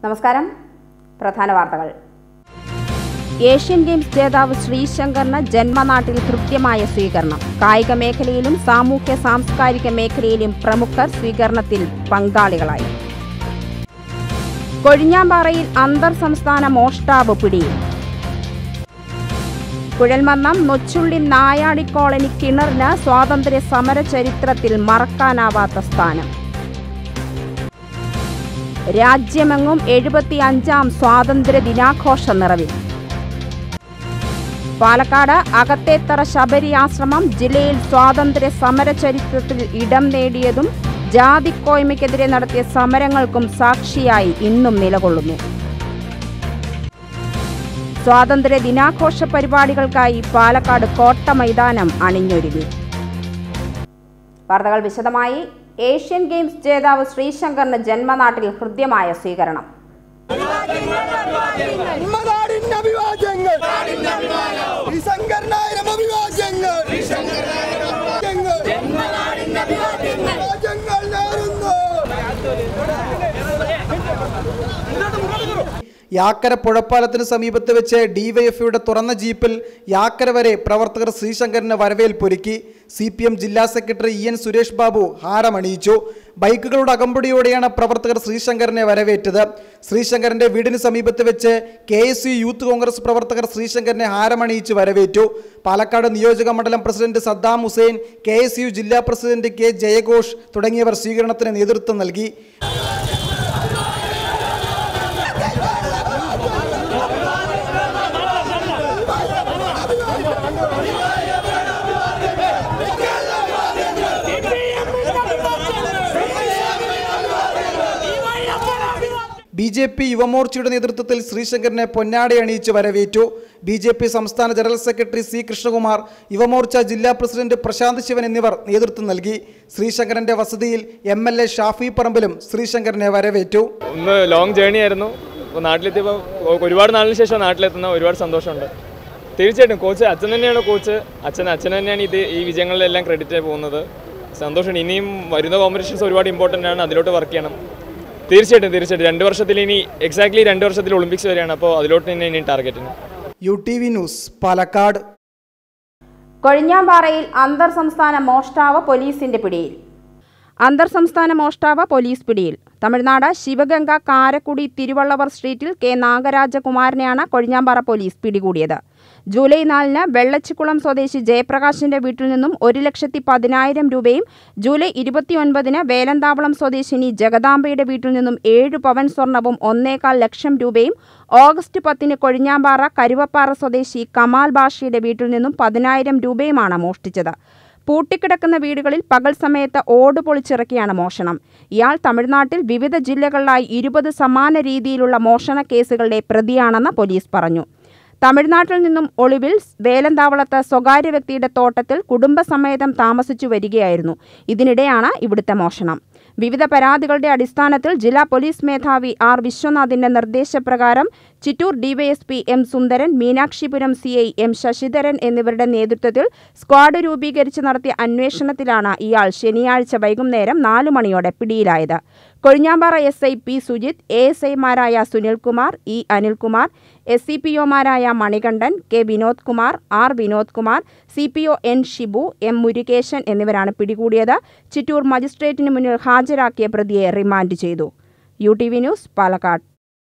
നമസ്കാരം പ്രധാന വാർത്തകൾ ഏഷ്യൻ ഗെയിംസ് ജേതാവ് ശ്രീശങ്കറിന് ജന്മനാട്ടിൽ കൃത്യമായ സ്വീകരണം കായിക മേഖലയിലും സാമൂഹ്യ സാംസ്കാരിക മേഖലയിലും പ്രമുഖർ സ്വീകരണത്തിൽ പങ്കാളികളായി കൊഴിഞ്ഞാമ്പാറയിൽ അന്തർ സംസ്ഥാന മോഷ്ടാവ് പിടിയിൽ കുഴൽമന്നം നൊച്ചുള്ളി നായാടി കോളനി കിണറിന് സ്വാതന്ത്ര്യ സമര ചരിത്രത്തിൽ മറക്കാനാവാത്ത സ്ഥാനം രാജ്യമെങ്ങും എഴുപത്തി അഞ്ചാം സ്വാതന്ത്ര്യ ദിനാഘോഷ നിറവിൽ പാലക്കാട് അകത്തേത്തറ ശബരി ആശ്രമം ജില്ലയിൽ സ്വാതന്ത്ര്യ സമര ചരിത്രത്തിൽ ഇടം നേടിയതും ജാതിക്കോയ്മയ്ക്കെതിരെ നടത്തിയ സമരങ്ങൾക്കും സാക്ഷിയായി ഇന്നും നിലകൊള്ളുന്നു സ്വാതന്ത്ര്യ ദിനാഘോഷ പരിപാടികൾക്കായി പാലക്കാട് കോട്ട മൈതാനം അണിഞ്ഞൊരുങ്ങി വാർത്തകൾ വിശദമായി ഏഷ്യൻ ഗെയിംസ് ജേതാവ് ശ്രീശങ്കറിന് ജന്മനാട്ടിൽ ഹൃദ്യമായ സ്വീകരണം ഉമ്മനാടിന്റെ അഭിവാദ്യങ്ങൾ ഈ ശങ്കരനായിരം അഭിവാദ്യങ്ങൾ അഭിവാദ്യങ്ങൾ നേരുന്നു യാക്കര പുഴപ്പാലത്തിന് സമീപത്ത് വെച്ച് ഡിവൈഎഫ്ഐയുടെ തുറന്ന ജീപ്പിൽ യാക്കര വരെ പ്രവർത്തകർ ശ്രീശങ്കരന് വരവേൽപ്പൊരുക്കി സി പി എം ജില്ലാ secretary E N Suresh Babu ഹാരമണിയിച്ചു ബൈക്കുകളുടെ അകമ്പടിയോടെയാണ് പ്രവർത്തകർ ശ്രീശങ്കരനെ വരവേറ്റത് ശ്രീശങ്കരന്റെ വീടിന് സമീപത്ത് വെച്ച് K S U youth Congress പ്രവർത്തകർ ശ്രീശങ്കരനെ ഹാരമണിയിച്ച് വരവേറ്റു പാലക്കാട് നിയോജക മണ്ഡലം president Saddam Hussain K S U ജില്ലാ പ്രസിഡന്റ് കെ ജയഘോഷ് തുടങ്ങിയവർ സ്വീകരണത്തിന് നേതൃത്വം നൽകി ബി ജെ പി യുവമോർച്ചയുടെ നേതൃത്വത്തിൽ ശ്രീശങ്കരനെ പൊന്നാടി അണിയിച്ച് വരവേറ്റു ബി ജെ പി സംസ്ഥാന general secretary C Krishnakumar Yuva Morcha ജില്ലാ പ്രസിഡന്റ് പ്രശാന്ത് ശിവൻ എന്നിവർ നേതൃത്വം നൽകി ശ്രീശങ്കരന്റെ വസതിയിൽ എം എൽ എ ഷാഫി പറമ്പിലും ശ്രീശങ്കരനെ വരവേറ്റു ഒന്ന് ലോങ് ജേണി ആയിരുന്നു അപ്പോൾ നാട്ടിലെത്തിയപ്പോൾ ഒരുപാട് നാളിന് ശേഷം നാട്ടിലെത്തുന്ന ഒരുപാട് സന്തോഷമുണ്ട് തീർച്ചയായിട്ടും കോച്ച് അച്ഛൻ തന്നെയാണ് കോച്ച് അച്ഛൻ അച്ഛൻ തന്നെയാണ് ഇത് ഈ വിജയങ്ങളിലെല്ലാം ക്രെഡിറ്റ് പോകുന്നത് സന്തോഷമുണ്ട് ഇനിയും വരുന്ന കോമ്പറ്റീഷൻസ് ഒരുപാട് ഇമ്പോർട്ടൻ്റ് ആണ് അതിലോട്ട് വർക്ക് ചെയ്യണം തീർച്ചയായിട്ടും തീർച്ചയായിട്ടും രണ്ട് വർഷത്തിൽ ഇനി എക്സാക്ട്ലി രണ്ട് വർഷത്തിൽ ഒളിമ്പിക്സ് വരെയാണ് അപ്പോൾ അതിലോട്ട് തന്നെ ഇനി ടാർഗറ്റിന് U T V news Palakkad കൊഴിഞ്ഞാമ്പാറയിൽ അന്തർ സംസ്ഥാന മോഷ്ടാവ് പോലീസിന്റെ പിടിയിൽ അന്തർ സംസ്ഥാന മോഷ്ടാവ് പോലീസ് പിടിയിൽ തമിഴ്നാട് ശിവഗംഗ കാരക്കുടി തിരുവള്ളവർ സ്ട്രീറ്റിൽ കെ നാഗരാജകുമാരനെയാണ് കൊഴിഞ്ഞാമ്പാറ പോലീസ് പിടികൂടിയത് ജൂലൈ നാലിന് വെള്ളച്ചിക്കുളം സ്വദേശി ജയപ്രകാശിന്റെ വീട്ടിൽ നിന്നും ഒരു ലക്ഷത്തി പതിനായിരം രൂപയും ജൂലൈ ഇരുപത്തിയൊൻപതിന് വേലന്താവളം സ്വദേശിനി ജഗദാംബയുടെ വീട്ടിൽ നിന്നും ഏഴ് പവൻ സ്വർണവും ഒന്നേകാൽ ലക്ഷം രൂപയും ഓഗസ്റ്റ് പത്തിന് കൊഴിഞ്ഞാമ്പാറ കരുവപ്പാറ സ്വദേശി കമാൽ ബാഷയുടെ വീട്ടിൽ നിന്നും പതിനായിരം രൂപയുമാണ് മോഷ്ടിച്ചത് പൂട്ടിക്കിടക്കുന്ന വീടുകളിൽ പകൽ സമയത്ത് ഓട് പൊളിച്ചിറക്കിയാണ് മോഷണം ഇയാൾ തമിഴ്നാട്ടിൽ വിവിധ ജില്ലകളിലായി ഇരുപത് സമാന രീതിയിലുള്ള മോഷണ കേസുകളുടെ പ്രതിയാണെന്ന് പോലീസ് പറഞ്ഞു തമിഴ്നാട്ടിൽ നിന്നും ഒളിവിൽ വേലന്താവളത്ത് സ്വകാര്യ വ്യക്തിയുടെ തോട്ടത്തിൽ കുടുംബസമേതം താമസിച്ചു വരികയായിരുന്നു ഇതിനിടെയാണ് ഇവിടുത്തെ മോഷണം വിവിധ പരാതികളുടെ അടിസ്ഥാനത്തിൽ ജില്ലാ പോലീസ് മേധാവി ആർ വിശ്വനാഥിന്റെ നിർദ്ദേശപ്രകാരം Chittur DYSP M Sundaran Meenakshipuram C I M Sasidharan എന്നിവരുടെ നേതൃത്വത്തിൽ സ്ക്വാഡ് രൂപീകരിച്ച് നടത്തിയ അന്വേഷണത്തിലാണ് ഇയാൾ ശനിയാഴ്ച വൈകുന്നേരം നാലു മണിയോടെ പിടിയിലായത് Kozhinjampara S I P Sujith A S ഐമാരായ Sunilkumar E Anilkumar S C P ഒമാരായ Manikandan K Vinod Kumar R Vinod Kumar C P O N Shibu M Murukesan എന്നിവരാണ് പിടികൂടിയത് ചിറ്റൂർ മജിസ്ട്രേറ്റിന് മുന്നിൽ ഹാജരാക്കിയ പ്രതിയെ റിമാൻഡ് ചെയ്തു U T V news Palakkad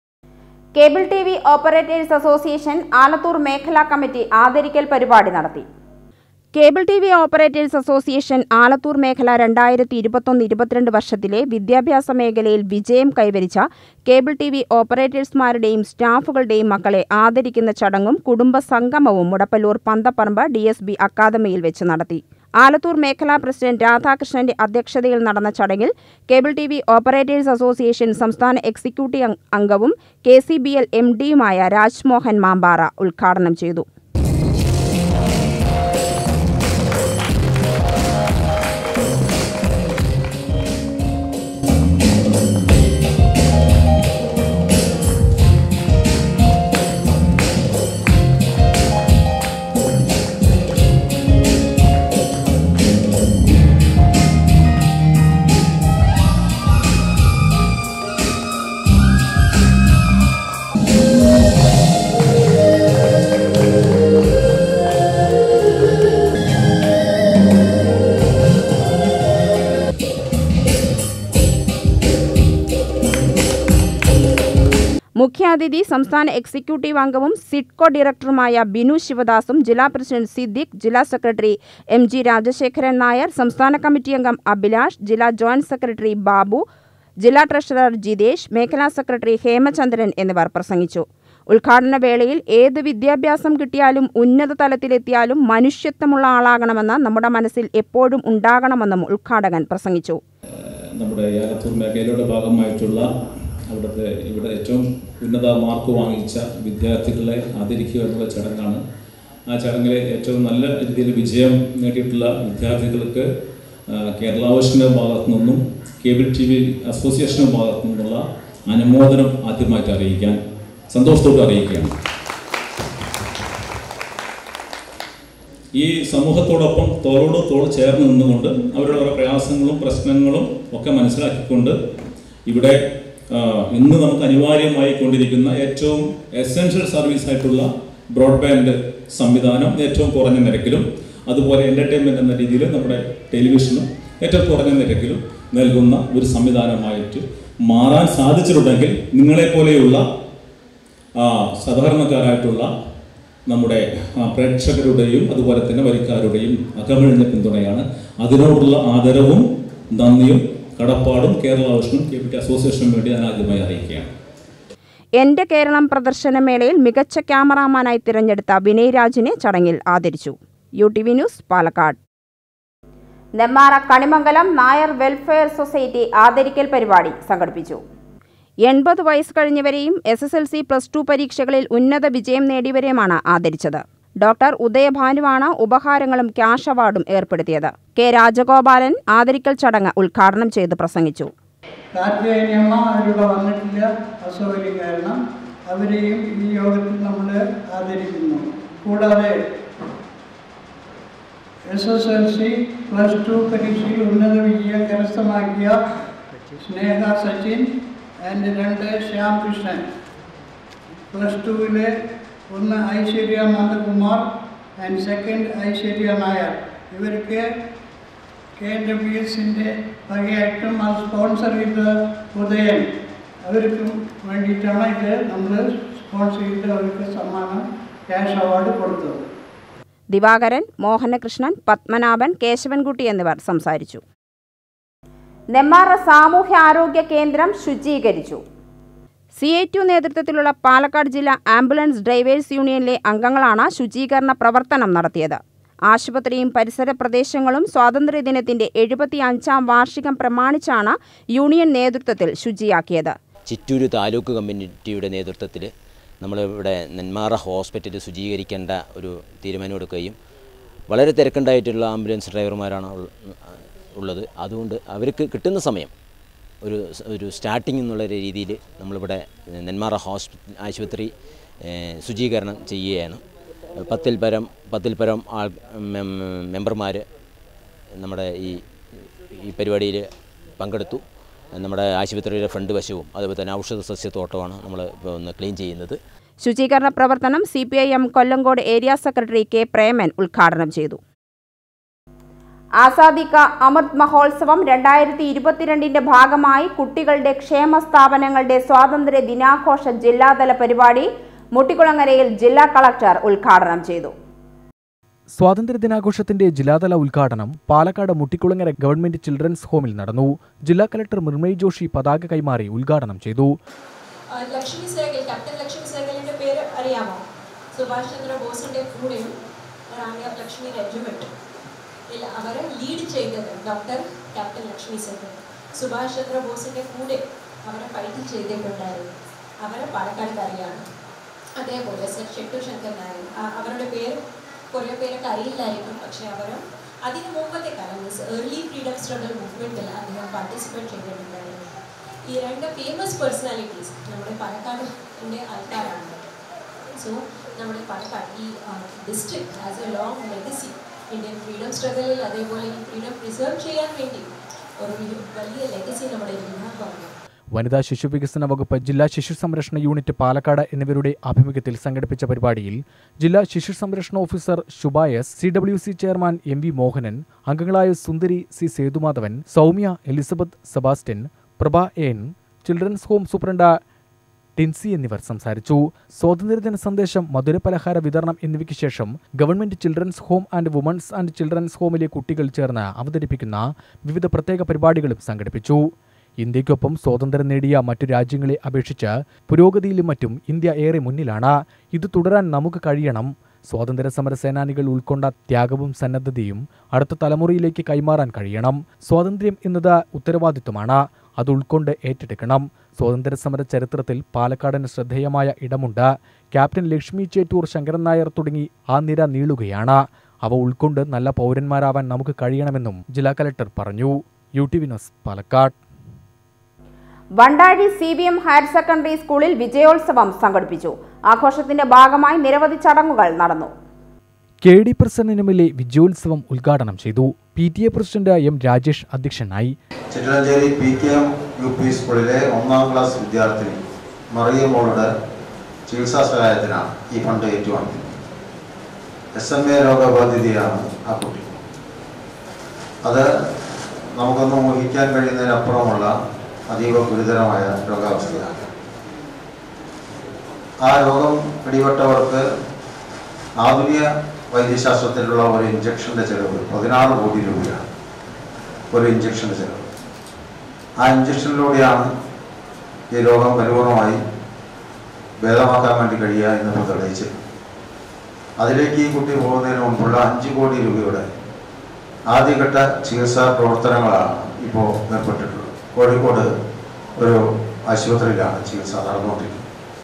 cable T V operators association Alathur മേഖലാ കമ്മിറ്റി ആദരിക്കൽ പരിപാടി നടത്തി cable T V operators association Alathur മേഖല രണ്ടായിരത്തി ഇരുപത്തൊന്ന് ഇരുപത്തിരണ്ട് വർഷത്തിലെ വിദ്യാഭ്യാസ മേഖലയിൽ വിജയം കൈവരിച്ച കേബിൾ ടി വി ഓപ്പറേറ്റേഴ്സ്മാരുടെയും സ്റ്റാഫുകളുടെയും മക്കളെ ആദരിക്കുന്ന ചടങ്ങും കുടുംബ സംഗമവും Mudappallur Panthaparamba D S B അക്കാദമിയിൽ വെച്ച് നടത്തി ആലത്തൂർ മേഖലാ പ്രസിഡന്റ് രാധാകൃഷ്ണന്റെ അധ്യക്ഷതയിൽ നടന്ന ചടങ്ങിൽ cable T V operators association സംസ്ഥാന എക്സിക്യൂട്ടീവ് അംഗവും K C B L M ഡിയുമായ രാജ്മോഹൻ മാമ്പാറ ഉദ്ഘാടനം ചെയ്തു മുഖ്യാതിഥി സംസ്ഥാന എക്സിക്യൂട്ടീവ് അംഗവും സിഡ്കോ ഡയറക്ടറുമായ ബിനു ശിവദാസും ജില്ലാ പ്രസിഡന്റ് സിദ്ദിഖ് ജില്ലാ secretary M G Rajasekharan Nair സംസ്ഥാന കമ്മിറ്റി അംഗം അഭിലാഷ് ജില്ലാ ജോയിന്റ് സെക്രട്ടറി ബാബു ജില്ലാ ട്രഷറർ ജിതേഷ് മേഖലാ സെക്രട്ടറി ഹേമചന്ദ്രൻ എന്നിവർ പ്രസംഗിച്ചു ഉദ്ഘാടന വേളയിൽ ഏത് വിദ്യാഭ്യാസം കിട്ടിയാലും ഉന്നത തലത്തിലെത്തിയാലും മനുഷ്യത്വമുള്ള ആളാകണമെന്ന് നമ്മുടെ മനസ്സിൽ എപ്പോഴും ഉണ്ടാകണമെന്നും ഉദ്ഘാടകൻ പ്രസംഗിച്ചു നമ്മുടെ യാലത്തൂർ മേഖലയുടെ ഭാഗമായിട്ടുള്ള അവിടുത്തെ ഇവിടെ ഏറ്റവും ഉന്നത മാർക്ക് വാങ്ങിച്ച വിദ്യാർത്ഥികളെ ആദരിക്കുക എന്നുള്ള ചടങ്ങാണ് ആ ചടങ്ങിലെ ഏറ്റവും നല്ല രീതിയിൽ വിജയം നേടിയിട്ടുള്ള വിദ്യാർത്ഥികൾക്ക് ആ, കേരള വിഷൻ്റെ ഭാഗത്തു നിന്നും കേബിൾ ടി വി അസോസിയേഷൻ്റെ ഭാഗത്തു നിന്നുള്ള അനുമോദനം ആദ്യമായിട്ട് അറിയിക്കാൻ സന്തോഷത്തോടെ അറിയിക്കുകയാണ് ഈ സമൂഹത്തോടൊപ്പം തോളോട് തോൾ ചേർന്ന് നിന്നുകൊണ്ട് അവരുടെ ഓരോ പ്രയാസങ്ങളും പ്രശ്നങ്ങളും ഒക്കെ മനസ്സിലാക്കിക്കൊണ്ട് ഇവിടെ ആ, ഇന്ന് നമുക്ക് അനിവാര്യമായി കൊണ്ടിരിക്കുന്ന ഏറ്റവും എസെൻഷ്യൽ സർവീസ് ആയിട്ടുള്ള ബ്രോഡ്ബാൻഡ് സംവിധാനം ഏറ്റവും കുറഞ്ഞ നിരക്കിലും അതുപോലെ എൻ്റർടൈൻമെൻറ്റ് എന്ന രീതിയിൽ നമ്മുടെ ടെലിവിഷനും ഏറ്റവും കുറഞ്ഞ നിരക്കിലും നൽകുന്ന ഒരു സംവിധാനമായിട്ട് മാറാൻ സാധിച്ചിട്ടുണ്ടെങ്കിൽ നിങ്ങളെപ്പോലെയുള്ള ആ, സാധാരണക്കാരായിട്ടുള്ള നമ്മുടെ ആ, പ്രേക്ഷകരുടെയും അതുപോലെ തന്നെ വരിക്കാരുടെയും അകമഴിഞ്ഞ പിന്തുണയാണ് അതിനോടുള്ള ആദരവും നന്ദിയും കടപ്പാടും കേരള വിഷനും കെ പി ടി അസോസിയേഷനും വേണ്ടി ഞാൻ ആദ്യമായി അറിയിക്കുകയാണ് എന്റെ കേരളം പ്രദർശനമേളയിൽ മികച്ച ക്യാമറാമാനായി തിരഞ്ഞെടുത്ത വിനയ് രാജിനെ ചടങ്ങിൽ ആദരിച്ചു U T V news Palakkad Nemmara Kanimangalam Nair welfare society ആദരിക്കൽ പരിപാടി സംഘടിപ്പിച്ചു എൺപത് വയസ്സ് കഴിഞ്ഞവരെയും S S L C plus two പരീക്ഷകളിൽ ഉന്നത വിജയം നേടിയവരെയുമാണ് ആദരിച്ചത് ഡോക്ടർ ഉദയഭാനുവാണ് ഉപഹാരങ്ങളും ക്യാഷ് അവാർഡും ഏർപ്പെടുത്തിയത് കെ രാജഗോപാലൻ ആദരിക്കൽ ചടങ്ങ് ഉദ്ഘാടനം ചെയ്ത് പ്രസംഗിച്ചു കാർത്തികേയനിയമ്മ അവരിവിടെ വന്നിട്ടില്ല അസൗകര്യം കാരണം അവരെയും ഈ യോഗത്തിൽ നമ്മൾ ആദരിക്കുന്നു കൂടാതെ S S L C plus two പരീക്ഷയിൽ ഉന്നത വിജയം കരസ്ഥമാക്കിയ സ്നേഹ സച്ചിൻ ആൻഡ് രണ്ട് ശ്യാം കൃഷ്ണൻ പ്ലസ് ടുവിലെ ഒന്ന് ഐശ്വര്യ നന്ദകുമാർ ആൻഡ് സെക്കൻഡ് ഐശ്വര്യ നായർ ഇവർക്ക് കെ എൻ ഡബ്ല്യു എസിൻ്റെ വകയായിട്ടും അത് സ്പോൺസർ ചെയ്ത ഉദയൻ അവർക്കും വേണ്ടിയിട്ടാണ് ഇത് നമ്മൾ സ്പോൺസർ ചെയ്ത് അവർക്ക് സമ്മാനം ക്യാഷ് അവാർഡ് കൊടുത്തത് ദിവാകരൻ മോഹനകൃഷ്ണൻ പത്മനാഭൻ കേശവൻകുട്ടി എന്നിവർ സംസാരിച്ചു നെമ്മാറ സാമൂഹ്യ ആരോഗ്യ കേന്ദ്രം ശുചീകരിച്ചു സി ഐ ടു നേതൃത്വത്തിലുള്ള പാലക്കാട് ജില്ലാ ആംബുലൻസ് ഡ്രൈവേഴ്സ് യൂണിയനിലെ അംഗങ്ങളാണ് ശുചീകരണ പ്രവർത്തനം നടത്തിയത് ആശുപത്രിയും പരിസര പ്രദേശങ്ങളും സ്വാതന്ത്ര്യദിനത്തിന്റെ എഴുപത്തി അഞ്ചാം വാർഷികം പ്രമാണിച്ചാണ് യൂണിയൻ നേതൃത്വത്തിൽ ശുചിയാക്കിയത് ചിറ്റൂര് താലൂക്ക് കമ്മ്യൂണിറ്റിയുടെ നേതൃത്വത്തിൽ നമ്മളിവിടെ നെന്മാറ ഹോസ്പിറ്റൽ ശുചീകരിക്കേണ്ട ഒരു തീരുമാനമെടുക്കുകയും വളരെ തിരക്കുണ്ടായിട്ടുള്ള ആംബുലൻസ് ഡ്രൈവർമാരാണ് ഉൾ- ഉള്ളത് അതുകൊണ്ട് അവർക്ക് കിട്ടുന്ന സമയം ഒരു സ് ഒരു സ്റ്റാർട്ടിംഗ് എന്നുള്ള രീതിയിൽ നമ്മളിവിടെ നെന്മാറ ഹോസ്പിറ്റൽ ആശുപത്രി ഏഹ്, ശുചീകരണം ചെയ്യുകയാണ് പത്തിൽ പരം പത്തിൽ പരം ആൾ മെമ്പർമാർ നമ്മുടെ ഈ ഈ പരിപാടിയിൽ പങ്കെടുത്തു നമ്മുടെ ആശുപത്രിയുടെ ഫ്രണ്ട് വശവും അതുപോലെ തന്നെ ഔഷധ സസ്യത്തോട്ടമാണ് നമ്മൾ ഇപ്പോൾ ഒന്ന് ക്ലീൻ ചെയ്യുന്നത് ശുചീകരണ പ്രവർത്തനം C P I M Kollengode area secretary K Preman ഉദ്ഘാടനം ചെയ്തു ആസാദിക അമൃത് മഹോത്സവം രണ്ടായിരത്തി ഇരുപത്തിരണ്ടിന്റെ ഭാഗമായി കുട്ടികളുടെ ക്ഷേമ സ്ഥാപനങ്ങളുടെ സ്വാതന്ത്ര്യ ദിനാഘോഷ ജില്ലാതല പരിപാടി മുട്ടിക്കുളങ്ങരയിൽ ജില്ലാ കളക്ടർ ഉദ്ഘാടനം ചെയ്തു സ്വാതന്ത്ര്യദിനാഘോഷത്തിന്റെ ജില്ലാതല ഉദ്ഘാടനം പാലക്കാട് മുട്ടിക്കുളങ്ങര ഗവൺമെന്റ് ചിൽഡ്രൻസ് ഹോമിൽ നടന്നു ജില്ലാ കലക്ടർ മൃണ്മയ് ജോഷി പതാക കൈമാറി ഉദ്ഘാടനം ചെയ്തു ആ, ലക്ഷ്മി സേകൽ ക്യാപ്റ്റൻ ലക്ഷ്മി സേകലിന്റെ പേര് അറിയാമോ സുഭാഷ് ചന്ദ്ര ബോസിന്റെ കൂടെയും റാണി ഓഫ് ലക്ഷ്മി റെജിമെന്റ് ഇല്ല അവരെ ലീഡ് ചെയ്തത് ഡോക്ടർ ക്യാപ്റ്റൻ ലക്ഷ്മി സേകൽ സുഭാഷ് ചന്ദ്ര ബോസിന്റെ കൂടെ അവരെ ഫൈറ്റ് ചെയ്തിട്ടുണ്ടായിരുന്നു അവരെ പാലക്കാടുകാരിയാണ് അതേപോലെ സർ ഷെട്ടു ശങ്കർ നായർ ആ, അവരുടെ പേര് കുറേ പേരൊക്കെ അറിയില്ലായിരിക്കും പക്ഷേ അവരും അതിന് മുമ്പത്തെ കാലം മീൻസ് ഏർലി ഫ്രീഡം സ്ട്രഗിൾ മൂവ്മെൻറ്റിൽ അദ്ദേഹം പാർട്ടിസിപ്പേറ്റ് ചെയ്തിട്ടുണ്ടായിരുന്നു ഈ രണ്ട് ഫേമസ് പേഴ്സണാലിറ്റീസ് നമ്മുടെ പാലക്കാടിൻ്റെ ആൾക്കാരാണ് സോ നമ്മുടെ പാലക്കാട് ഈ district as a long legacy Indian freedom സ്ട്രഗിളിൽ അതേപോലെ ഈ ഫ്രീഡം പ്രിസർവ് ചെയ്യാൻ വേണ്ടി ഒരു വലിയ ലെഗസി നമ്മുടെ വിഭാഗമാണ് വനിതാ ശിശു വികസന വകുപ്പ് ജില്ലാ ശിശു സംരക്ഷണ യൂണിറ്റ് പാലക്കാട് എന്നിവരുടെ ആഭിമുഖ്യത്തിൽ സംഘടിപ്പിച്ച പരിപാടിയിൽ ജില്ലാ ശിശു സംരക്ഷണ ഓഫീസർ ശുഭായസ് C W C chairman M V Mohanan അംഗങ്ങളായ Sundari C Sethumadhavan Soumya Elizabeth Sebastian Prabha N children's home superintendent Tincy എന്നിവർ സംസാരിച്ചു സ്വാതന്ത്ര്യദിന സന്ദേശം മധുരപലഹാര വിതരണം എന്നിവയ്ക്ക് ശേഷം government children's home and women's and children's ഹോമിലെ കുട്ടികൾ ചേർന്ന് അവതരിപ്പിക്കുന്ന വിവിധ പ്രത്യേക പരിപാടികളും സംഘടിപ്പിച്ചു ഇന്ത്യയ്ക്കൊപ്പം സ്വാതന്ത്ര്യം നേടിയ മറ്റു രാജ്യങ്ങളെ അപേക്ഷിച്ച് പുരോഗതിയിലും മറ്റും ഇന്ത്യ ഏറെ മുന്നിലാണ് ഇത് തുടരാൻ നമുക്ക് കഴിയണം സ്വാതന്ത്ര്യ സമര സേനാനികൾ ഉൾക്കൊണ്ട ത്യാഗവും സന്നദ്ധതയും അടുത്ത തലമുറയിലേക്ക് കൈമാറാൻ കഴിയണം സ്വാതന്ത്ര്യം എന്നത് ഉത്തരവാദിത്വമാണ് അത് ഉൾക്കൊണ്ട് ഏറ്റെടുക്കണം സ്വാതന്ത്ര്യ സമര ചരിത്രത്തിൽ പാലക്കാടിന് ശ്രദ്ധേയമായ ഇടമുണ്ട് ക്യാപ്റ്റൻ ലക്ഷ്മി ചേറ്റൂർ ശങ്കരൻ നായർ തുടങ്ങി ആ നിര നീളുകയാണ് അവ ഉൾക്കൊണ്ട് നല്ല പൗരന്മാരാവാൻ നമുക്ക് കഴിയണമെന്നും ജില്ലാ കലക്ടർ പറഞ്ഞു U T V news Palakkad Vandazhi C B M higher secondary സ്കൂളിൽ വിജയോത്സവം സംഘടിപ്പിച്ചു ആഘോഷത്തിന്റെ ഭാഗമായി നിരവധി ചടങ്ങുകൾ നടന്നു കെ ഡി പ്രസന്നനുമിലെ വിജയോത്സവം ഉദ്ഘാടനം ചെയ്തു P T A president M Rajesh അധ്യക്ഷനായി Chittilancheri P K M U P സ്കൂളിലെ ഒന്നാം ക്ലാസ് വിദ്യാർത്ഥിനി മറിയമോളുടെ ചികിത്സാ സഹായത്തിനാണ് ഈ ഫണ്ട് ഏറ്റുവാങ്ങിയത് എസ് എം എ രോഗബാധിതയാണ് ആ കുട്ടി അത് നമുക്കൊന്നും ഊഹിക്കാൻ കഴിയുന്നതിനപ്പുറമുള്ള അതീവ ഗുരുതരമായ രോഗാവസ്ഥയാണ് ആ രോഗം പിടിപെട്ടവർക്ക് ആധുനിക വൈദ്യശാസ്ത്രത്തിലുള്ള ഒരു ഇഞ്ചക്ഷൻ്റെ ചെലവ് പതിനാറ് കോടി രൂപയാണ് ഒരു ഇഞ്ചക്ഷൻ്റെ ചെലവ് ആ ഇഞ്ചക്ഷനിലൂടെയാണ് ഈ രോഗം പരിപൂർണമായി ഭേദമാക്കാൻ വേണ്ടി കഴിയുക എന്ന് തെളിയിച്ച് അതിലേക്ക് ഈ കുട്ടി പോകുന്നതിന് മുമ്പുള്ള അഞ്ച് കോടി രൂപയുടെ ആദ്യഘട്ട ചികിത്സാ പ്രവർത്തനങ്ങളാണ് ഇപ്പോൾ ഏർപ്പെട്ടിട്ടുള്ളത് കോഴിക്കോട് ഒരു ആശുപത്രിയിലാണ് ചികിത്സ നടന്നുകൊണ്ടിരിക്കുന്നത്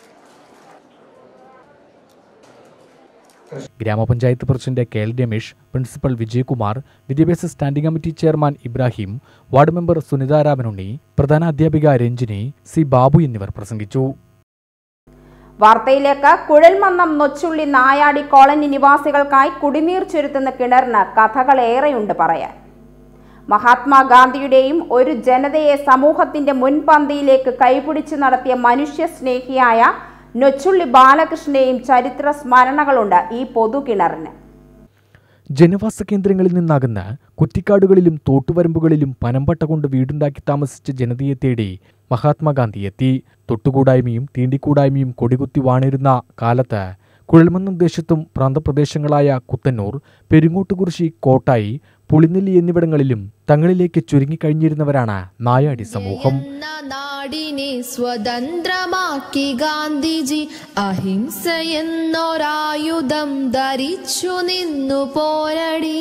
grama panchayat president K L Ramesh principal Vijayakumar വിദ്യാഭ്യാസ standing committee chairman Ibrahim ward member Sunitha Ramanunni പ്രധാന അധ്യാപിക രഞ്ജിനി സി ബാബു എന്നിവർ പ്രസംഗിച്ചു വാർത്തയിലേക്ക് കുഴൽമന്നം നൊച്ചുള്ളി നായാടി കോളനി നിവാസികൾക്കായി കുടിനീർ ചുരുത്തുന്ന കിണറിന് കഥകളേറെയുണ്ട് പറയാൻ മഹാത്മാഗാന്ധിയുടെയും ഒരു ജനതയെ സമൂഹത്തിന്റെ മുൻപന്തിയിലേക്ക് കൈപിടിച്ചു നടത്തിയ മനുഷ്യസ്നേഹിയായ നൊച്ചുള്ളി ബാലകൃഷ്ണന്റെയും ചരിത്ര സ്മരണകളുണ്ട് ഈ പൊതുകിണറിന് ജനവാസ കേന്ദ്രങ്ങളിൽ നിന്നകന്ന് കുറ്റിക്കാടുകളിലും തോട്ടുവരമ്പുകളിലും പനമ്പട്ട കൊണ്ട് വീടുണ്ടാക്കി താമസിച്ച ജനതയെ തേടി മഹാത്മാഗാന്ധി എത്തി തൊട്ടുകൂടായ്മയും തീണ്ടിക്കൂടായ്മയും കൊടികുത്തി വാണിരുന്ന കാലത്ത് കുഴൽമന്നം ദേശത്തും പ്രാന്തപ്രദേശങ്ങളായ കുത്തന്നൂർ പെരുങ്ങോട്ടുകുറിശി കോട്ടായി പുളിനെല്ലി എന്നിവിടങ്ങളിലും തങ്ങളിലേക്ക് ചുരുങ്ങിക്കഴിഞ്ഞിരുന്നവരാണ് നായാടി സമൂഹം നാടിനെ സ്വതന്ത്രമാക്കി ഗാന്ധിജി അഹിംസ എന്നൊരായുധം ധരിച്ചു നിന്നു പോരടി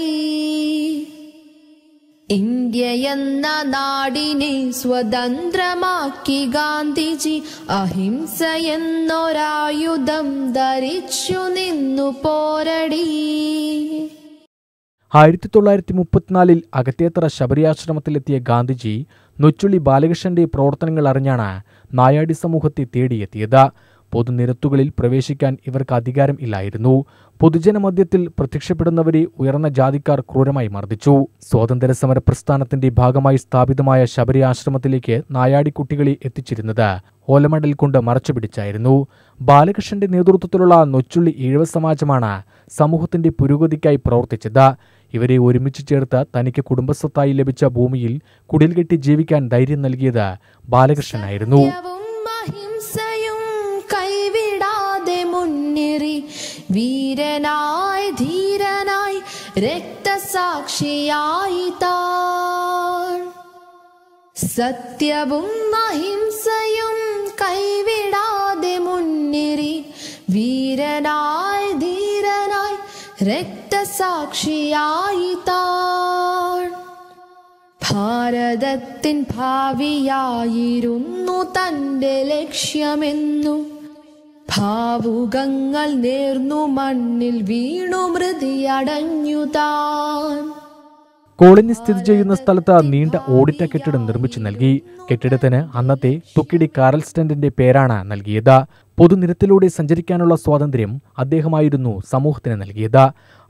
ഇന്ത്യ എന്ന നാടിനെ സ്വതന്ത്രമാക്കി ഗാന്ധിജി അഹിംസ എന്നൊരായുധം ധരിച്ചു നിന്നു പോരടി ആയിരത്തി തൊള്ളായിരത്തി മുപ്പത്തിനാലിൽ അകത്തേത്തറ ശബരിയാശ്രമത്തിലെത്തിയ ഗാന്ധിജി നൊച്ചുള്ളി ബാലകൃഷ്ണന്റെ പ്രവർത്തനങ്ങൾ അറിഞ്ഞാണ് നായാടി സമൂഹത്തെ തേടിയെത്തിയത് പൊതുനിരത്തുകളിൽ പ്രവേശിക്കാൻ ഇവർക്ക് അധികാരം ഇല്ലായിരുന്നു പൊതുജനമധ്യത്തിൽ പ്രത്യക്ഷപ്പെടുന്നവരെ ഉയർന്ന ജാതിക്കാർ ക്രൂരമായി മർദ്ദിച്ചു സ്വാതന്ത്ര്യ സമര പ്രസ്ഥാനത്തിന്റെ ഭാഗമായി സ്ഥാപിതമായ ശബരി ആശ്രമത്തിലേക്ക് നായാടി കുട്ടികളെ എത്തിച്ചിരുന്നത് ഓലമടൽ കൊണ്ട് മറച്ചുപിടിച്ചായിരുന്നു ബാലകൃഷ്ണന്റെ നേതൃത്വത്തിലുള്ള നൊച്ചുള്ളി ഈഴവ സമാജമാണ് സമൂഹത്തിന്റെ പുരോഗതിക്കായി പ്രവർത്തിച്ചത് ഇവരെ ഒരുമിച്ച് ചേർത്ത് തനിക്ക് കുടുംബസ്വത്തായി ലഭിച്ച ഭൂമിയിൽ കുടിൽ കെട്ടി ജീവിക്കാൻ ധൈര്യം നൽകിയത് ബാലകൃഷ്ണനായിരുന്നു അഹിംസയും കൈവിടാതെ മുന്നേറി വീരനായി ധീരനായി രക്തസാക്ഷിയായി താൻ സത്യവും അഹിംസയും കൈവിടാതെ മുന്നേറി വീരനായി ധീരനായി രക്തസാക്ഷിയായി താൻ ഭാരതത്തിൻ ഭാവിയായിരുന്നു തന്റെ ലക്ഷ്യമെന്നു ഭാവുകങ്ങൾ നേർന്നു മണ്ണിൽ വീണു മൃതിയടഞ്ഞു താൻ കോളനി സ്ഥിതി ചെയ്യുന്ന സ്ഥലത്ത് നീണ്ട ഓടിറ്റ കെട്ടിടം നിർമ്മിച്ചു നൽകി കെട്ടിടത്തിന് അന്നത്തെ തുക്കിടി കാറൽസ്റ്റന്റിന്റെ പേരാണ് നൽകിയത് പൊതുനിരത്തിലൂടെ സഞ്ചരിക്കാനുള്ള സ്വാതന്ത്ര്യം അദ്ദേഹമായിരുന്നു സമൂഹത്തിന് നൽകിയത്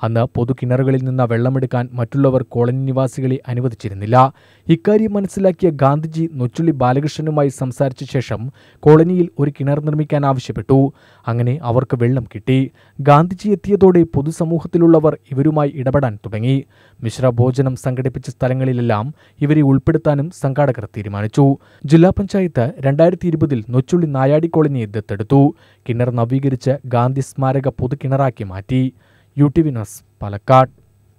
അന്ന് പൊതുകിണറുകളിൽ നിന്ന് വെള്ളമെടുക്കാൻ മറ്റുള്ളവർ കോളനി നിവാസികളെ അനുവദിച്ചിരുന്നില്ല ഇക്കാര്യം മനസ്സിലാക്കിയ ഗാന്ധിജി നൊച്ചുള്ളി ബാലകൃഷ്ണനുമായി സംസാരിച്ച ശേഷം കോളനിയിൽ ഒരു കിണർ നിർമ്മിക്കാൻ ആവശ്യപ്പെട്ടു അങ്ങനെ അവർക്ക് വെള്ളം കിട്ടി ഗാന്ധിജി എത്തിയതോടെ പൊതുസമൂഹത്തിലുള്ളവർ ഇവരുമായി ഇടപെടാൻ തുടങ്ങി മിശ്രഭോജനം സംഘടിപ്പിച്ച സ്ഥലങ്ങളിലെല്ലാം ഇവരെ ഉൾപ്പെടുത്താനും സംഘാടകർ തീരുമാനിച്ചു ജില്ലാ പഞ്ചായത്ത് രണ്ടായിരത്തി ഇരുപതിൽ നൊച്ചുള്ളി നായാടി കോളനിയെ ദത്തെടുത്തു കിണർ നവീകരിച്ച് ഗാന്ധി സ്മാരക പൊതുകിണറാക്കി മാറ്റി U T V news Palakkad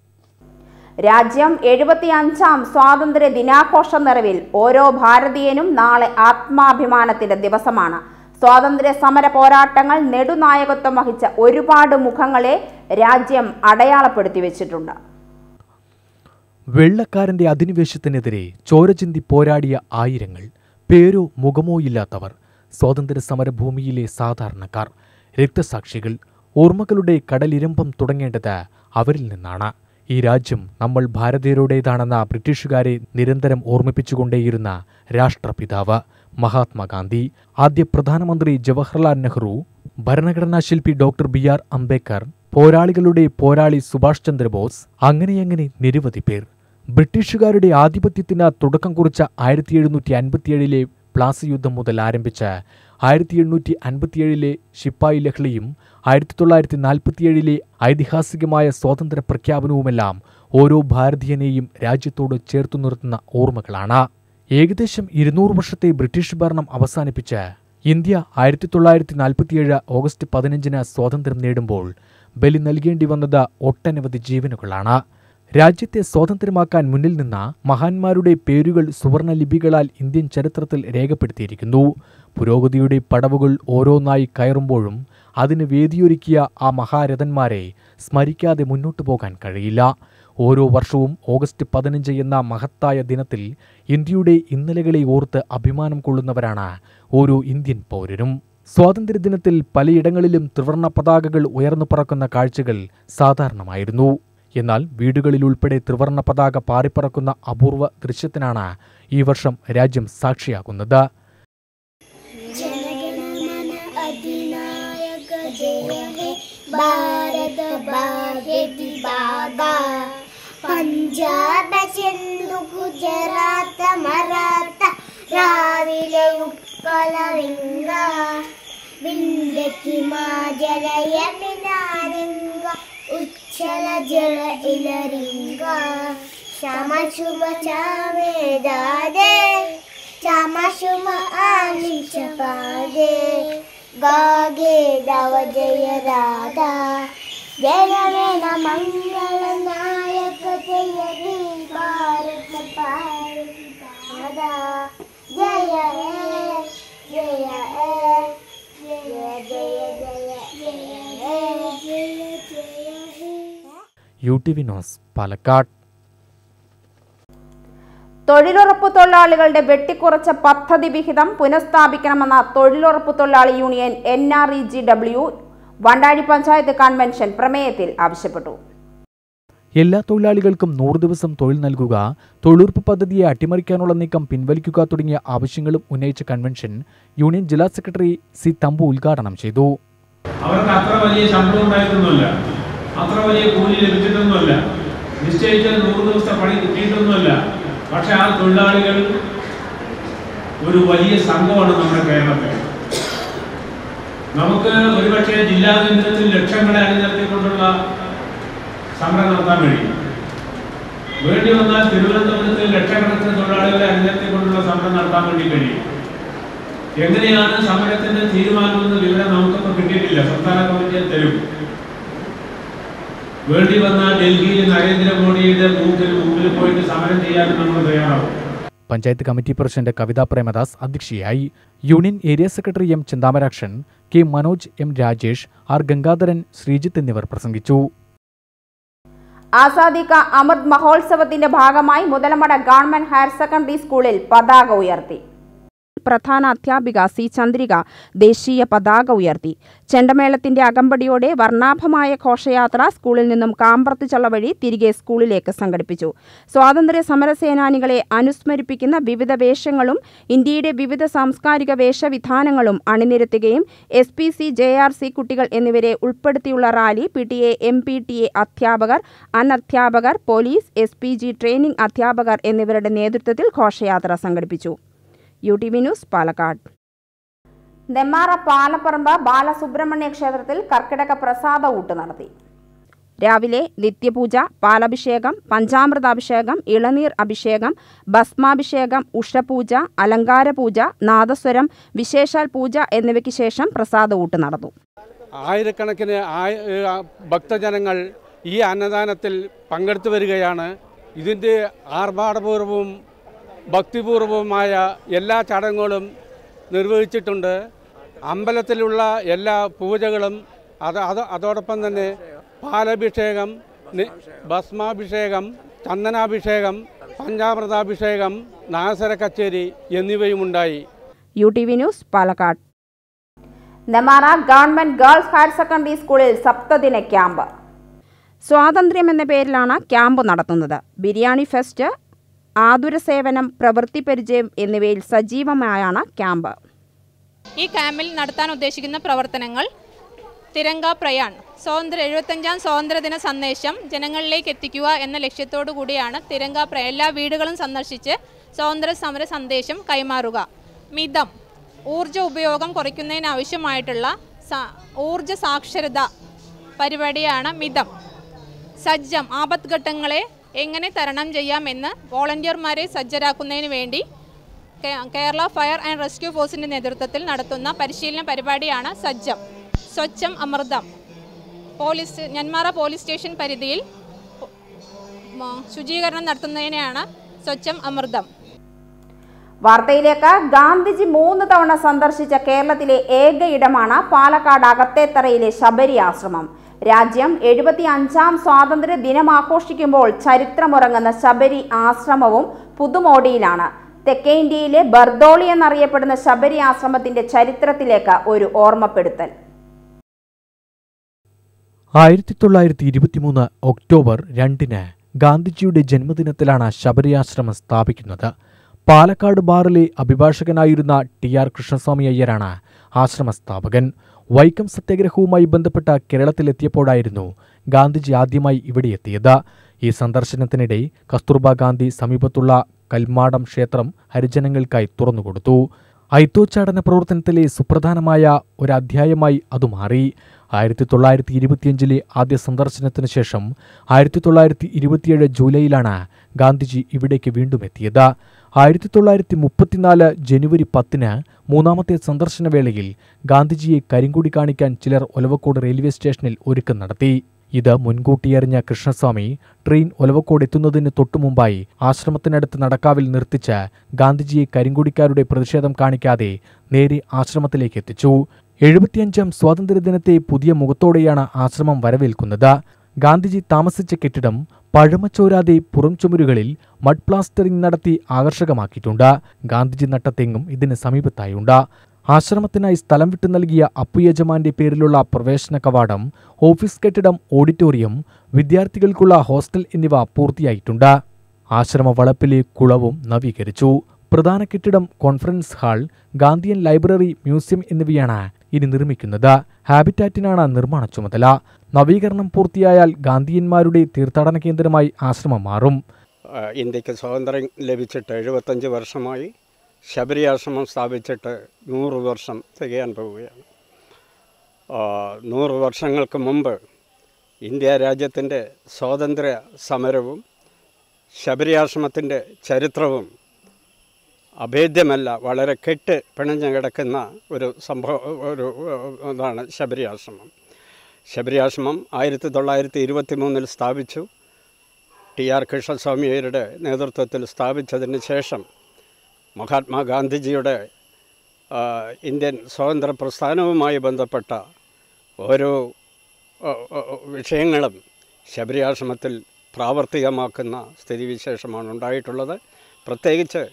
രാജ്യം എഴുപത്തിയഞ്ചാം സ്വാതന്ത്ര്യ ദിനാഘോഷ നിറവിൽ ഓരോ ഭാരതീയനും നാളെ ആത്മാഭിമാനത്തിന്റെ ദിവസമാണ് സ്വാതന്ത്ര്യ സമര പോരാട്ടങ്ങൾ നെടുനായകത്വം വഹിച്ച ഒരുപാട് മുഖങ്ങളെ രാജ്യം അടയാളപ്പെടുത്തി വെച്ചിട്ടുണ്ട് വെള്ളക്കാരന്റെ അധിനിവേശത്തിനെതിരെ ചോരചിന്തി പോരാടിയ ആയിരങ്ങൾ പേരോ മുഖമോ ഇല്ലാത്തവർ സ്വാതന്ത്ര്യ സമരഭൂമിയിലെ സാധാരണക്കാർ രക്തസാക്ഷികൾ ഓർമ്മകളുടെ കടലിരമ്പം തുടങ്ങേണ്ടത് അവരിൽ നിന്നാണ് ഈ രാജ്യം നമ്മൾ ഭാരതീയരുടേതാണെന്ന ബ്രിട്ടീഷുകാരെ നിരന്തരം ഓർമ്മിപ്പിച്ചുകൊണ്ടേയിരുന്ന രാഷ്ട്രപിതാവ് മഹാത്മാഗാന്ധി ആദ്യ പ്രധാനമന്ത്രി ജവഹർലാൽ നെഹ്റു ഭരണഘടനാ ശില്പി ഡോക്ടർ ബി ആർ അംബേദ്കർ പോരാളികളുടെ പോരാളി സുഭാഷ് ചന്ദ്രബോസ് അങ്ങനെയങ്ങനെ നിരവധി പേർ ബ്രിട്ടീഷുകാരുടെ ആധിപത്യത്തിന് തുടക്കം കുറിച്ച ആയിരത്തി എഴുന്നൂറ്റി അൻപത്തിയേഴിലെ പ്ലാസി യുദ്ധം മുതൽ ആരംഭിച്ച് ആയിരത്തി എണ്ണൂറ്റി അൻപത്തിയേഴിലെ ശിപ്പായി ലഹ്ലിയും ആയിരത്തി തൊള്ളായിരത്തി നാൽപ്പത്തിയേഴിലെ ഐതിഹാസികമായ സ്വാതന്ത്ര്യ പ്രഖ്യാപനവുമെല്ലാം ഓരോ ഭാരതീയനെയും രാജ്യത്തോട് ചേർത്തു നിർത്തുന്ന ഓർമ്മകളാണ് ഏകദേശം ഇരുന്നൂറ് വർഷത്തെ ബ്രിട്ടീഷ് ഭരണം അവസാനിപ്പിച്ച് ഇന്ത്യ ആയിരത്തി തൊള്ളായിരത്തി നാൽപ്പത്തിയേഴ് ഓഗസ്റ്റ് പതിനഞ്ചിന് സ്വാതന്ത്ര്യം നേടുമ്പോൾ ബലി നൽകേണ്ടി വന്നത് ഒട്ടനവധി ജീവനുകളാണ് രാജ്യത്തെ സ്വാതന്ത്ര്യമാക്കാൻ മുന്നിൽ നിന്ന മഹാന്മാരുടെ പേരുകൾ സുവർണ ലിപികളാൽ ഇന്ത്യൻ ചരിത്രത്തിൽ രേഖപ്പെടുത്തിയിരിക്കുന്നു പുരോഗതിയുടെ പടവുകൾ ഓരോന്നായി കയറുമ്പോഴും അതിന് വേദിയൊരുക്കിയ ആ മഹാരഥന്മാരെ സ്മരിക്കാതെ മുന്നോട്ടു പോകാൻ കഴിയില്ല ഓരോ വർഷവും ഓഗസ്റ്റ് പതിനഞ്ച് എന്ന മഹത്തായ ദിനത്തിൽ ഇന്ത്യയുടെ ഇന്നലകളെ ഓർത്ത് അഭിമാനം കൊള്ളുന്നവരാണ് ഓരോ ഇന്ത്യൻ പൗരരും സ്വാതന്ത്ര്യദിനത്തിൽ പലയിടങ്ങളിലും ത്രിവർണ പതാകകൾ ഉയർന്നു പറക്കുന്ന കാഴ്ചകൾ സാധാരണമായിരുന്നു എന്നാൽ വീടുകളിലുൾപ്പെടെ ത്രിവർണ പതാക പാറിപ്പറക്കുന്ന അപൂർവ ദൃശ്യത്തിനാണ് ഈ വർഷം രാജ്യം സാക്ഷിയാകുന്നത് अधिनायक जय हे भारत भाग्य विभागा പഞ്ചാബ ചെന്തു ഗുജറാത്ത മറാത്ത രാവിലെ ഉത്കലറിംഗ വിന്ധ്യക്ക് മാജലയ വിനാരംഗ ഉച്ഛല ജല ഇലറിംഗ ശമശുഭ ചാമേദാദേ ചമശുമ ആലിച്ച പാദേ ഗാഗേ ദവ ജയ രാധാ ജയവേന മംഗള നായക ജയ ഹേ ഭാരത പാദാ ജയ ഹേ ജയ ഹേ ജയ ജയ ജയ ജയ ഹേ ജയ ജയ ഹേ U T V news Palakkad തൊഴിലുറപ്പ് തൊഴിലാളികളുടെ വെട്ടിക്കുറച്ച പദ്ധതി വിഹിതം പുനഃസ്ഥാപിക്കണമെന്ന തൊഴിലുറപ്പ് തൊഴിലാളി union N R E G W Vandazhi panchayat convention പ്രമേയത്തിൽ ആവശ്യപ്പെട്ടു എല്ലാ തൊഴിലാളികൾക്കും നൂറ് ദിവസം തൊഴിൽ നൽകുക തൊഴിലുറപ്പ് പദ്ധതിയെ അട്ടിമറിക്കാനുള്ള നീക്കം പിൻവലിക്കുക തുടങ്ങിയ ആവശ്യങ്ങളും ഉന്നയിച്ച കൺവെൻഷൻ യൂണിയൻ ജില്ലാ സെക്രട്ടറി സി തമ്പു ഉദ്ഘാടനം ചെയ്തു അവർക്ക് അത്ര വലിയ ശമ്പളം ഉണ്ടായിട്ടൊന്നുമല്ല അത്ര വലിയ കൂലി ലഭിച്ചിട്ടൊന്നുമല്ല നിശ്ചയിച്ച നൂറ് ദിവസത്തെ പണി കിട്ടിയിട്ടൊന്നുമല്ല പക്ഷെ ആ തൊഴിലാളികൾ ഒരു വലിയ സംഘമാണ് നമ്മുടെ കേരളത്തിൽ നമുക്ക് ഒരുപക്ഷെ ജില്ലാ കേന്ദ്രത്തിൽ ലക്ഷങ്ങളെ അണിനിരത്തിക്കൊണ്ടുള്ള സമരം നടത്താൻ കഴിയും വേണ്ടി വന്നാൽ തിരുവനന്തപുരത്ത് ലക്ഷക്കണക്കിന് തൊഴിലാളികളെ അണിനിരത്തിക്കൊണ്ടുള്ള സമരം നടത്താൻ വേണ്ടി കഴിയും എങ്ങനെയാണ് സമരത്തിന്റെ തീരുമാനമെന്ന് വിവരം നമുക്കിപ്പോൾ കിട്ടിയിട്ടില്ല സംസ്ഥാന കമ്മിറ്റി തരും വേണ്ടി വന്നാൽ ഡൽഹിയിൽ നരേന്ദ്രമോദിയുടെ മൂക്കിന് മുമ്പിൽ പോയിട്ട് സമരം ചെയ്യാനും നമ്മൾ തയ്യാറാവും പഞ്ചായത്ത് കമ്മിറ്റി പ്രസിഡന്റ് കവിതാ പ്രേമദാസ് അധ്യക്ഷയായി union area secretary M Chinthamarakshan K Manoj M Rajesh R Gangadharan Sreejith എന്നിവർ പ്രസംഗിച്ചു ആസാദി കാ അമൃത് മഹോത്സവത്തിന്റെ ഭാഗമായി മുതലമട ഗവൺമെന്റ് ഹയർ സെക്കൻഡറി സ്കൂളിൽ പതാക ഉയർത്തി പ്രധാന അധ്യാപിക സി ചന്ദ്രിക ദേശീയ പതാക ഉയർത്തി ചെണ്ടമേളത്തിന്റെ അകമ്പടിയോടെ വർണ്ണാഭമായ ഘോഷയാത്ര സ്കൂളിൽ നിന്നും കാമ്പ്രത്തുചള്ള വഴി തിരികെ സ്കൂളിലേക്ക് സംഘടിപ്പിച്ചു സ്വാതന്ത്ര്യ സമരസേനാനികളെ അനുസ്മരിപ്പിക്കുന്ന വിവിധ വേഷങ്ങളും ഇന്ത്യയുടെ വിവിധ സാംസ്കാരിക വേഷവിധാനങ്ങളും അണിനിരത്തുകയും S P C J R C കുട്ടികൾ എന്നിവരെ ഉൾപ്പെടുത്തിയുള്ള rally P T A M P T A അധ്യാപകർ അനധ്യാപകർ police S P G training അധ്യാപകർ എന്നിവരുടെ നേതൃത്വത്തിൽ ഘോഷയാത്ര സംഘടിപ്പിച്ചു U T V news Palakkad Nemmara Palapparamba Balasubramanya ക്ഷേത്രത്തിൽ കർക്കിടക പ്രസാദ ഊട്ട് നടത്തി രാവിലെ നിത്യപൂജ പാലഭിഷേകം പഞ്ചാമൃതാഭിഷേകം ഇളനീർ അഭിഷേകം ഭസ്മാഭിഷേകം ഉഷപൂജ അലങ്കാരപൂജ നാദസ്വരം വിശേഷാൽ പൂജ എന്നിവയ്ക്ക് ശേഷം പ്രസാദ ഊട്ട് നടന്നു ആയിരക്കണക്കിന് ആയ ഏ, ഭക്തജനങ്ങൾ ഈ അന്നദാനത്തിൽ പങ്കെടുത്തു വരികയാണ് ഇതിൻ്റെ ആർഭാടപൂർവവും ഭക്തിപൂർവവുമായ എല്ലാ ചടങ്ങുകളും നിർവഹിച്ചിട്ടുണ്ട് അമ്പലത്തിലുള്ള എല്ലാ പൂജകളും അത് അത് അതോടൊപ്പം തന്നെ പാലഭിഷേകം നി- ഭസ്മാഭിഷേകം ചന്ദനാഭിഷേകം പഞ്ചാമൃതാഭിഷേകം നാസര കച്ചേരി എന്നിവയുമുണ്ടായി U T V news Palakkad Nemmara government girls higher secondary സ്കൂളിൽ സപ്തദിന ക്യാമ്പ് സ്വാതന്ത്ര്യം എന്ന പേരിലാണ് ക്യാമ്പ് നടത്തുന്നത് ബിരിയാണി ഫെസ്റ്റ് ആതുര സേവനം പ്രവൃത്തി പരിചയം എന്നിവയിൽ സജീവമായാണ് ക്യാമ്പ് ഈ ക്യാമ്പിൽ നടത്താൻ ഉദ്ദേശിക്കുന്ന പ്രവർത്തനങ്ങൾ തിരങ്ക പ്രയാൺ സ്വാതന്ത്ര്യ എഴുപത്തഞ്ചാം സ്വാതന്ത്ര്യദിന സന്ദേശം ജനങ്ങളിലേക്ക് എത്തിക്കുക എന്ന ലക്ഷ്യത്തോടു കൂടിയാണ് തിരങ്ക പ്രയാൺ എല്ലാ വീടുകളും സന്ദർശിച്ച് സ്വാതന്ത്ര്യ സമര സന്ദേശം കൈമാറുക മിതം ഊർജ ഉപയോഗം കുറയ്ക്കുന്നതിനാവശ്യമായിട്ടുള്ള സ- ഊർജ സാക്ഷരത പരിപാടിയാണ് മിതം സജ്ജം ആപത്ഘട്ടങ്ങളെ എങ്ങനെ തരണം ചെയ്യാമെന്ന് വോളണ്ടിയർമാരെ സജ്ജരാക്കുന്നതിന് വേണ്ടി കേ- കേരള ഫയർ ആൻഡ് റെസ്ക്യൂ ഫോഴ്സിൻ്റെ നേതൃത്വത്തിൽ നടത്തുന്ന പരിശീലന പരിപാടിയാണ് സജ്ജം സ്വച്ഛം അമൃതം പോലീസ് നെന്മാറ പോലീസ് സ്റ്റേഷൻ പരിധിയിൽ മ- ശുചീകരണം നടത്തുന്നതിനെയാണ് സ്വച്ഛം അമൃതം വാർത്തയിലേക്ക് ഗാന്ധിജി മൂന്ന് തവണ സന്ദർശിച്ച കേരളത്തിലെ ഏക ഇടമാണ് പാലക്കാട് അകത്തേത്തറയിലെ ശബരി ആശ്രമം രാജ്യം എഴുപത്തി അഞ്ചാം സ്വാതന്ത്ര്യ ദിനം ആഘോഷിക്കുമ്പോൾ ചരിത്രമുറങ്ങുന്ന ശബരി ആശ്രമവും പുതുമോടിയിലാണ് തെക്കേ ഇന്ത്യയിലെ ബർദോളി എന്നറിയപ്പെടുന്ന ശബരി ആശ്രമത്തിന്റെ ചരിത്രത്തിലേക്ക് ഒരു ഓർമ്മപ്പെടുത്തൽ ആയിരത്തി തൊള്ളായിരത്തി ഇരുപത്തിമൂന്ന് ഒക്ടോബർ രണ്ടിന് ഗാന്ധിജിയുടെ ജന്മദിനത്തിലാണ് ശബരിയാശ്രമം സ്ഥാപിക്കുന്നത് പാലക്കാട് ബാറിലെ അഭിഭാഷകനായിരുന്ന ടി ആർ കൃഷ്ണസ്വാമി അയ്യരാണ് ആശ്രമ സ്ഥാപകൻ വൈക്കം സത്യാഗ്രഹവുമായി ബന്ധപ്പെട്ട കേരളത്തിലെത്തിയപ്പോഴായിരുന്നു ഗാന്ധിജി ആദ്യമായി ഇവിടെ എത്തിയത് ഈ സന്ദർശനത്തിനിടെ കസ്തൂർബ ഗാന്ധി സമീപത്തുള്ള കൽമാടം ക്ഷേത്രം ഹരിജനങ്ങൾക്കായി തുറന്നുകൊടുത്തു ഐത്തോച്ചാടന പ്രവർത്തനത്തിലെ സുപ്രധാനമായ ഒരധ്യായമായി അത് മാറി ആയിരത്തി തൊള്ളായിരത്തി ഇരുപത്തിയഞ്ചിലെ ആദ്യ സന്ദർശനത്തിന് ശേഷം ആയിരത്തി തൊള്ളായിരത്തി ഇരുപത്തിയേഴ് ജൂലൈയിലാണ് ഗാന്ധിജി ഇവിടേക്ക് വീണ്ടും എത്തിയത് ആയിരത്തി തൊള്ളായിരത്തി മുപ്പത്തിനാല് ജനുവരി പത്തിന് മൂന്നാമത്തെ സന്ദർശന വേളയിൽ ഗാന്ധിജിയെ കരിങ്കൊടി കാണിക്കാൻ ചിലർ ഒലവക്കോട് റെയിൽവേ സ്റ്റേഷനിൽ ഒരുക്കം നടത്തി ഇത് മുൻകൂട്ടിയറിഞ്ഞ കൃഷ്ണസ്വാമി ട്രെയിൻ ഒലവക്കോട് എത്തുന്നതിന് തൊട്ടുമുമ്പായി ആശ്രമത്തിനടുത്ത് നടക്കാവിൽ നിർത്തിച്ച് ഗാന്ധിജിയെ കരിങ്കൊടിക്കാരുടെ പ്രതിഷേധം കാണിക്കാതെ നേരെ ആശ്രമത്തിലേക്ക് എത്തിച്ചു എഴുപത്തിയഞ്ചാം സ്വാതന്ത്ര്യദിനത്തെ പുതിയ മുഖത്തോടെയാണ് ആശ്രമം വരവേൽക്കുന്നത് ഗാന്ധിജി താമസിച്ച കെട്ടിടം പഴമച്ചോരാതെ പുറം ചുമരുകളിൽ മഡ് പ്ലാസ്റ്ററിംഗ് നടത്തി ആകർഷകമാക്കിയിട്ടുണ്ട് ഗാന്ധിജി നട്ട തെങ്ങും ഇതിന് സമീപത്തായുണ്ട് ആശ്രമത്തിനായി സ്ഥലം വിട്ടു നൽകിയ അപ്പുയജമാന്റെ പേരിലുള്ള പ്രവേശന കവാടം ഓഫീസ് കെട്ടിടം ഓഡിറ്റോറിയം വിദ്യാർത്ഥികൾക്കുള്ള ഹോസ്റ്റൽ എന്നിവ പൂർത്തിയായിട്ടുണ്ട് ആശ്രമ വളപ്പിലെ കുളവും നവീകരിച്ചു പ്രധാന കെട്ടിടം conference hall Gandhian library museum എന്നിവയാണ് ഇനി നിർമ്മിക്കുന്നത് ഹാബിറ്റാറ്റിനാണ് നിർമ്മാണ ചുമതല നവീകരണം പൂർത്തിയായാൽ ഗാന്ധിയന്മാരുടെ തീർത്ഥാടന കേന്ദ്രമായി ആശ്രമം മാറും ആ, ഇന്ത്യക്ക് സ്വാതന്ത്ര്യം ലഭിച്ചിട്ട് എഴുപത്തഞ്ച് വർഷമായി ശബരി ആശ്രമം സ്ഥാപിച്ചിട്ട് നൂറ് വർഷം തികയാൻ പോവുകയാണ് ആ, നൂറ് വർഷങ്ങൾക്ക് മുമ്പ് ഇന്ത്യ രാജ്യത്തിൻ്റെ സ്വാതന്ത്ര്യ സമരവും ശബരി ആശ്രമത്തിൻ്റെ ചരിത്രവും അഭേദ്യമല്ല വളരെ കെട്ട് പിണഞ്ഞു കിടക്കുന്ന ഒരു സംഭവം ഒരു ഇതാണ് ശബരി ആശ്രമം ശബരി ആശ്രമം ആയിരത്തി തൊള്ളായിരത്തി ഇരുപത്തി മൂന്നിൽ സ്ഥാപിച്ചു ടി ആർ കൃഷ്ണസ്വാമിയുടെ നേതൃത്വത്തിൽ സ്ഥാപിച്ചതിന് ശേഷം മഹാത്മാഗാന്ധിജിയുടെ ആ, ഇന്ത്യൻ സ്വാതന്ത്ര്യ പ്രസ്ഥാനവുമായി ബന്ധപ്പെട്ട ഓരോ ആ, ആ, വിഷയങ്ങളും ശബരി ആശ്രമത്തിൽ പ്രാവർത്തികമാക്കുന്ന സ്ഥിതിവിശേഷമാണ് ഉണ്ടായിട്ടുള്ളത് പ്രത്യേകിച്ച്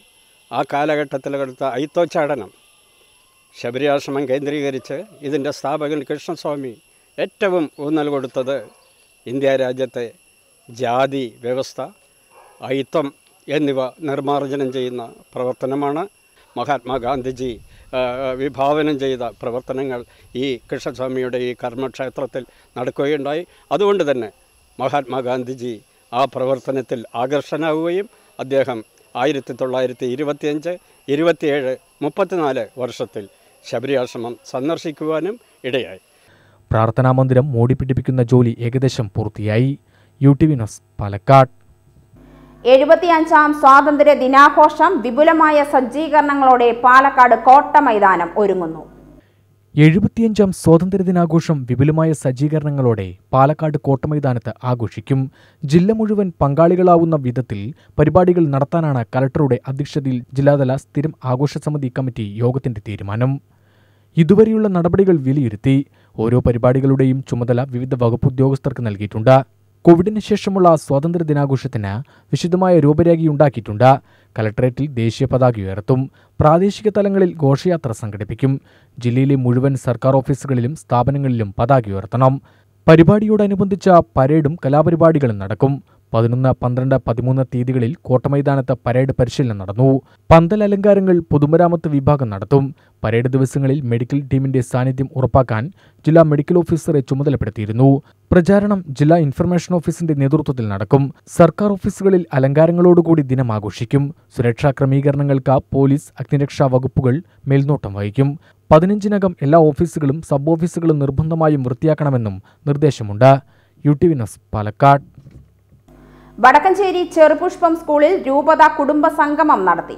ആ കാലഘട്ടത്തിലെടുത്ത ഐത്തോച്ചാടനം ശബരിയാശ്രമം കേന്ദ്രീകരിച്ച് ഇതിൻ്റെ സ്ഥാപകൻ കൃഷ്ണസ്വാമി ഏറ്റവും ഊന്നൽ കൊടുത്തത് ഇന്ത്യ രാജ്യത്തെ ജാതി വ്യവസ്ഥ ഐത്തം എന്നിവ നിർമ്മാർജ്ജനം ചെയ്യുന്ന പ്രവർത്തനമാണ് മഹാത്മാഗാന്ധിജി ആ, വിഭാവനം ചെയ്ത പ്രവർത്തനങ്ങൾ ഈ കൃഷ്ണസ്വാമിയുടെ ഈ കർമ്മക്ഷേത്രത്തിൽ നടക്കുകയുണ്ടായി അതുകൊണ്ട് തന്നെ മഹാത്മാഗാന്ധിജി ആ പ്രവർത്തനത്തിൽ ആകർഷനാവുകയും അദ്ദേഹം ആയിരത്തി തൊള്ളായിരത്തി ഇരുപത്തിയഞ്ച് ഇരുപത്തിയേഴ് മുപ്പത്തിനാല് വർഷത്തിൽ ശബരിയാശ്രമം സന്ദർശിക്കുവാനും ഇടയായി പ്രാർത്ഥനാ മന്ദിരം മോടിപ്പിടിപ്പിക്കുന്ന ജോലി ഏകദേശം പൂർത്തിയായി U T V news Palakkad എഴുപത്തിയഞ്ചാം സ്വാതന്ത്ര്യ ദിനാഘോഷം വിപുലമായ സജ്ജീകരണങ്ങളോടെ പാലക്കാട് കോട്ട മൈതാനം ഒരുങ്ങുന്നു എഴുപത്തിയഞ്ചാം സ്വാതന്ത്ര്യദിനാഘോഷം വിപുലമായ സജ്ജീകരണങ്ങളോടെ പാലക്കാട് കോട്ടമൈതാനത്ത് ആഘോഷിക്കും ജില്ല മുഴുവൻ പങ്കാളികളാവുന്ന വിധത്തിൽ പരിപാടികൾ നടത്താനാണ് കലക്ടറുടെ അധ്യക്ഷതയിൽ ജില്ലാതല സ്ഥിരം ആഘോഷ സമിതി കമ്മിറ്റി യോഗത്തിന്റെ തീരുമാനം ഇതുവരെയുള്ള നടപടികൾ വിലയിരുത്തി ഓരോ പരിപാടികളുടെയും ചുമതല വിവിധ വകുപ്പ് ഉദ്യോഗസ്ഥർക്ക് നൽകിയിട്ടുണ്ട് കോവിഡിന് ശേഷമുള്ള സ്വാതന്ത്ര്യ ദിനാഘോഷത്തിന് വിശദമായ രൂപരേഖയുണ്ടാക്കിയിട്ടുണ്ട് കലക്ടറേറ്റിൽ ദേശീയ പതാക ഉയർത്തും പ്രാദേശിക തലങ്ങളിൽ ഘോഷയാത്ര സംഘടിപ്പിക്കും ജില്ലയിലെ മുഴുവൻ സർക്കാർ ഓഫീസുകളിലും സ്ഥാപനങ്ങളിലും പതാക ഉയർത്തണം പരിപാടിയോടനുബന്ധിച്ച പരേഡും കലാപരിപാടികളും നടക്കും പതിനൊന്ന് പന്ത്രണ്ട് പതിമൂന്ന് തീയതികളിൽ കോട്ടമൈതാനത്ത് പരേഡ് പരിശീലനം നടന്നു പന്തൽ അലങ്കാരങ്ങൾ പൊതുമരാമത്ത് വിഭാഗം നടത്തും പരേഡ് ദിവസങ്ങളിൽ മെഡിക്കൽ ടീമിന്റെ സാന്നിധ്യം ഉറപ്പാക്കാൻ ജില്ലാ മെഡിക്കൽ ഓഫീസറെ ചുമതലപ്പെടുത്തിയിരുന്നു പ്രചാരണം ജില്ലാ ഇൻഫർമേഷൻ ഓഫീസിന്റെ നേതൃത്വത്തിൽ നടക്കും സർക്കാർ ഓഫീസുകളിൽ അലങ്കാരങ്ങളോടുകൂടി ദിനം ആഘോഷിക്കും സുരക്ഷാ ക്രമീകരണങ്ങൾക്ക് പോലീസ് അഗ്നിരക്ഷാ വകുപ്പുകൾ മേൽനോട്ടം വഹിക്കും പതിനഞ്ചിനകം എല്ലാ ഓഫീസുകളും സബ് ഓഫീസുകളും നിർബന്ധമായും വൃത്തിയാക്കണമെന്നും നിർദ്ദേശമുണ്ട് U T V news Palakkad Vadakkencherry Cherupushpam സ്കൂളിൽ രൂപത കുടുംബ സംഗമം നടത്തി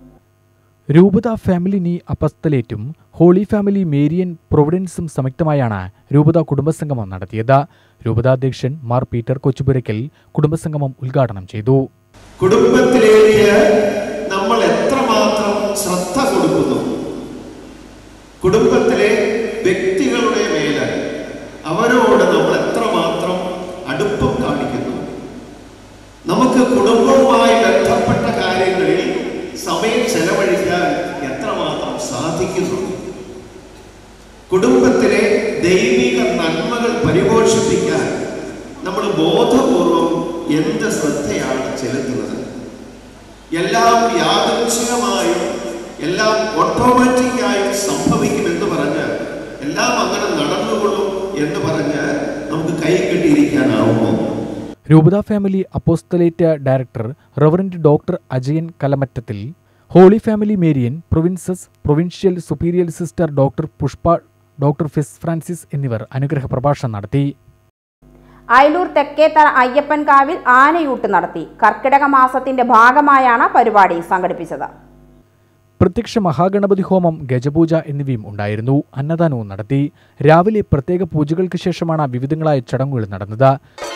രൂപത ഫാമിലി നീ അപ്പസ്തലേറ്റും ഹോളി ഫാമിലി മേരിയൻ പ്രൊവിഡൻസും സംയുക്തമായാണ് രൂപത കുടുംബസംഗമം നടത്തിയത് രൂപതാധ്യക്ഷൻ മാർ പീറ്റർ കൊച്ചുപുരയ്ക്കൽ കുടുംബസംഗമം ഉദ്ഘാടനം ചെയ്തു കുടുംബത്തിലേക്ക് നമ്മൾ എത്രമാത്രം ശ്രദ്ധ കൊടുക്കുന്നു കുടുംബത്തിലെ വ്യക്തികളുടെ മേല് അവരോട് നമ്മൾ എത്രമാത്രം അടുപ്പം കാണിക്കുന്നു നമുക്ക് കുടുംബവുമായി ബന്ധപ്പെട്ട കാര്യങ്ങളിൽ സമയം ചെലവഴിക്കാൻ എത്രമാത്രം സാധിക്കുന്നു കുടുംബത്തിലെ ദൈവിക നന്മകൾ പരിപോഷിപ്പിക്കാൻ നമ്മൾ ബോധപൂർവം എന്ത് ശ്രദ്ധയാണ് ചെലുത്തുന്നത് എല്ലാം യാദൃച്ഛികമായും എല്ലാം ഓട്ടോമാറ്റിക്കായും സംഭവിക്കുമെന്ന് പറഞ്ഞ് എല്ലാം അങ്ങനെ നടന്നുകൊള്ളും എന്ന് പറഞ്ഞ് നമുക്ക് കൈ കെട്ടിയിരിക്കാനാവുമോ രൂപത family apostolate director reverend doctor Ajayan Kalamattathil holy family Marian provinces provincial superior sister doctor Pushpa doctor ഫിസ് ഫ്രാൻസിസ് എന്നിവർ അനുഗ്രഹ പ്രഭാഷണം നടത്തി അയലൂർ തെക്കേത്തറ അയ്യപ്പൻകാവിൽ ആനയൂട്ട് നടത്തി കർക്കിടക മാസത്തിന്റെ ഭാഗമായാണ് പരിപാടി സംഘടിപ്പിച്ചത് പ്രത്യക്ഷ മഹാഗണപതി ഹോമം ഗജപൂജ എന്നിവയും ഉണ്ടായിരുന്നു അന്നദാനവും നടത്തി രാവിലെ പ്രത്യേക പൂജകൾക്ക് ശേഷമാണ് വിവിധങ്ങളായ ചടങ്ങുകൾ നടന്നത്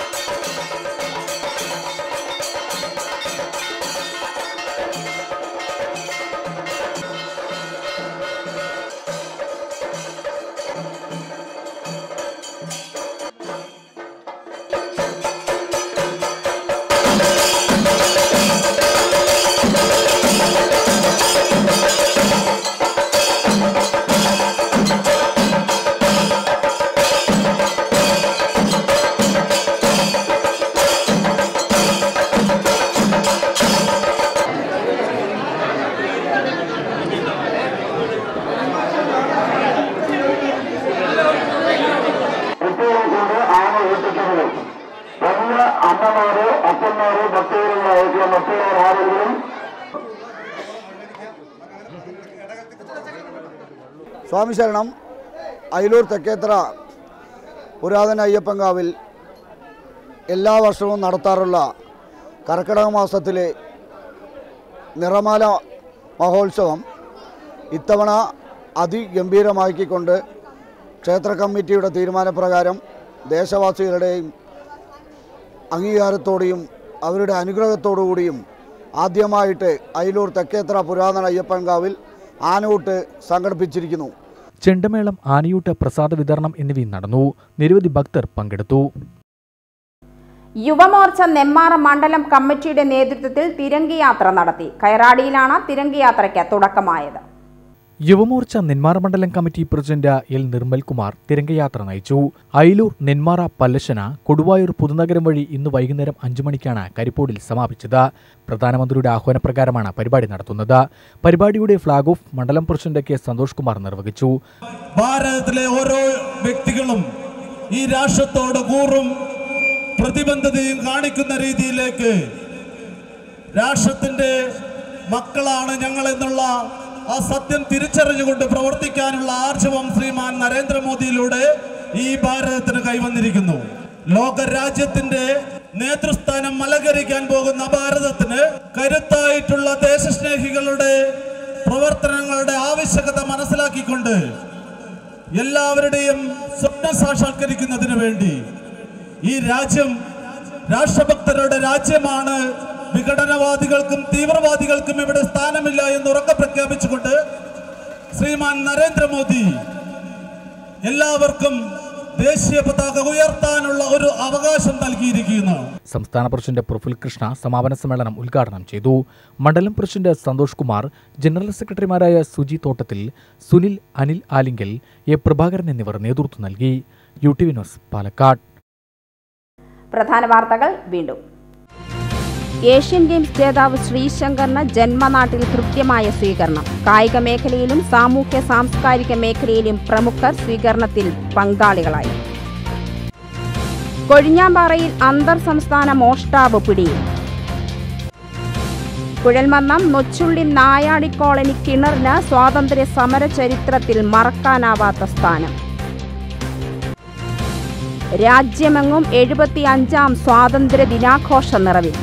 അമ്മമാര് അച്ഛന്മാര് ഭക്തകളുമായിട്ടുള്ള മറ്റുള്ളവർ ആരെങ്കിലും സ്വാമി ശരണം അയലൂർ തെക്കേത്തറ പുരാതന അയ്യപ്പൻകാവിൽ എല്ലാ വർഷവും നടത്താറുള്ള കർക്കിടക മാസത്തിലെ നിറമാല മഹോത്സവം ഇത്തവണ അതിഗംഭീരമാക്കിക്കൊണ്ട് ക്ഷേത്ര കമ്മിറ്റിയുടെ തീരുമാനപ്രകാരം ദേശവാസികളുടെയും അംഗീകാരത്തോടെയും അവരുടെ അനുഗ്രഹത്തോടു കൂടിയും ആദ്യമായിട്ട് അയലൂർ തെക്കേത്തറ പുരാതന അയ്യപ്പൻകാവിൽ ആനൂട്ട് സംഘടിപ്പിച്ചിരിക്കുന്നു ചെണ്ടമേളം ആനയൂട്ട് പ്രസാദ വിതരണം എന്നിവയും നടന്നു നിരവധി ഭക്തർ പങ്കെടുത്തു യുവമോർച്ച നെമ്മാറ മണ്ഡലം കമ്മിറ്റിയുടെ നേതൃത്വത്തിൽ തിരങ്കി യാത്ര നടത്തി കയറാടിയിലാണ് തിരങ്കി യാത്രയ്ക്ക് തുടക്കമായത് യുവമോർച്ച നെന്മാറ മണ്ഡലം കമ്മിറ്റി പ്രസിഡന്റ് എൽ നിർമ്മൽകുമാർ തിരങ്കയാത്ര നയിച്ചു അയിലൂർ നെന്മാറ പല്ലശന കൊടുവായൂർ പുതുനഗരം വഴി ഇന്ന് വൈകുന്നേരം അഞ്ചു മണിക്കാണ് കരിപ്പോടിൽ സമാപിച്ചത് പ്രധാനമന്ത്രിയുടെ ആഹ്വാനപ്രകാരമാണ് പരിപാടി നടത്തുന്നത് പരിപാടിയുടെ ഫ്ളാഗ് ഓഫ് മണ്ഡലം പ്രസിഡന്റ് കെ സന്തോഷ് കുമാർ നിർവഹിച്ചു ഭാരതത്തിലെ ഓരോ വ്യക്തികളും ഈ രാഷ്ട്രത്തോട് കൂറും പ്രതിബദ്ധതയും കാണിക്കുന്ന രീതിയിലേക്ക് രാഷ്ട്രത്തിന്റെ മക്കളാണ് ഞങ്ങൾ എന്നുള്ള ആ സത്യം തിരിച്ചറിഞ്ഞുകൊണ്ട് പ്രവർത്തിക്കാനുള്ള ആർജവം ശ്രീമാൻ നരേന്ദ്രമോദിയിലൂടെ ഈ ഭാരതത്തിന് കൈവന്നിരിക്കുന്നു ലോകരാജ്യത്തിന്റെ നേതൃസ്ഥാനം മലകരിക്കാൻ പോകുന്ന ഭാരതത്തിന് കരുത്തായിട്ടുള്ള ദേശസ്നേഹികളുടെ പ്രവർത്തനങ്ങളുടെ ആവശ്യകത മനസ്സിലാക്കിക്കൊണ്ട് എല്ലാവരുടെയും സ്വപ്നം സാക്ഷാത്കരിക്കുന്നതിന് വേണ്ടി ഈ രാജ്യം രാഷ്ട്രഭക്തരുടെ രാജ്യമാണ് വിഘടനവാദികൾക്കും തീവ്രവാദികൾക്കും ഇവിടെ സ്ഥാനമില്ല എന്ന് ഉറക്കെ പ്രഖ്യാപിച്ചുകൊണ്ട് ശ്രീമാൻ നരേന്ദ്രമോദി എല്ലാവർക്കും ദേശീയ പതാക ഉയർത്താനുള്ള ഒരു അവകാശം നൽകിയിരിക്കുന്നു സംസ്ഥാന പ്രസിഡന്റ് പ്രഫുൽ കൃഷ്ണ സമാപന സമ്മേളനം ഉദ്ഘാടനം ചെയ്തു മണ്ഡലം പ്രസിഡന്റ് സന്തോഷ് കുമാർ ജനറൽ സെക്രട്ടറിമാരായ സുജി തോട്ടത്തിൽ സുനിൽ അനിൽ ആലിങ്കൽ എ പ്രഭാകരൻ എന്നിവർ നേതൃത്വം നൽകി U T V news Palakkad പ്രധാന വാർത്തകൾ വീണ്ടും ഏഷ്യൻ ഗെയിംസ് ജേതാവ് ശ്രീശങ്കറിന് ജന്മനാട്ടിൽ കൃത്യമായ സ്വീകരണം കായിക മേഖലയിലും സാമൂഹ്യ സാംസ്കാരിക മേഖലയിലും പ്രമുഖർ സ്വീകരണത്തിൽ പങ്കാളികളായി കൊഴിഞ്ഞാമ്പാറയിൽ അന്തർ സംസ്ഥാന മോഷ്ടാവ് പിടിയിൽ കുഴൽമന്നം നൊച്ചുള്ളി നായാടി കോളനി കിണറിന് സ്വാതന്ത്ര്യ സമര ചരിത്രത്തിൽ മറക്കാനാവാത്ത സ്ഥാനം രാജ്യമെങ്ങും എഴുപത്തി അഞ്ചാം സ്വാതന്ത്ര്യ ദിനാഘോഷ നിറവിൽ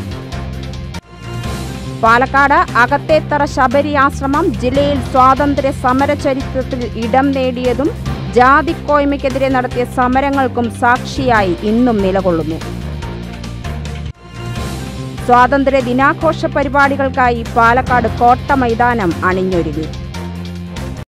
പാലക്കാട് അകത്തേത്തറ ശബരി ആശ്രമം ജില്ലയിൽ സ്വാതന്ത്ര്യ സമര ചരിത്രത്തിൽ ഇടം നേടിയതും ജാതിക്കോയ്മയ്ക്കെതിരെ നടത്തിയ സമരങ്ങൾക്കും സാക്ഷിയായി ഇന്നും നിലകൊള്ളുന്നു സ്വാതന്ത്ര്യ ദിനാഘോഷ പരിപാടികൾക്കായി പാലക്കാട് കോട്ട മൈതാനം അണിഞ്ഞൊരുങ്ങി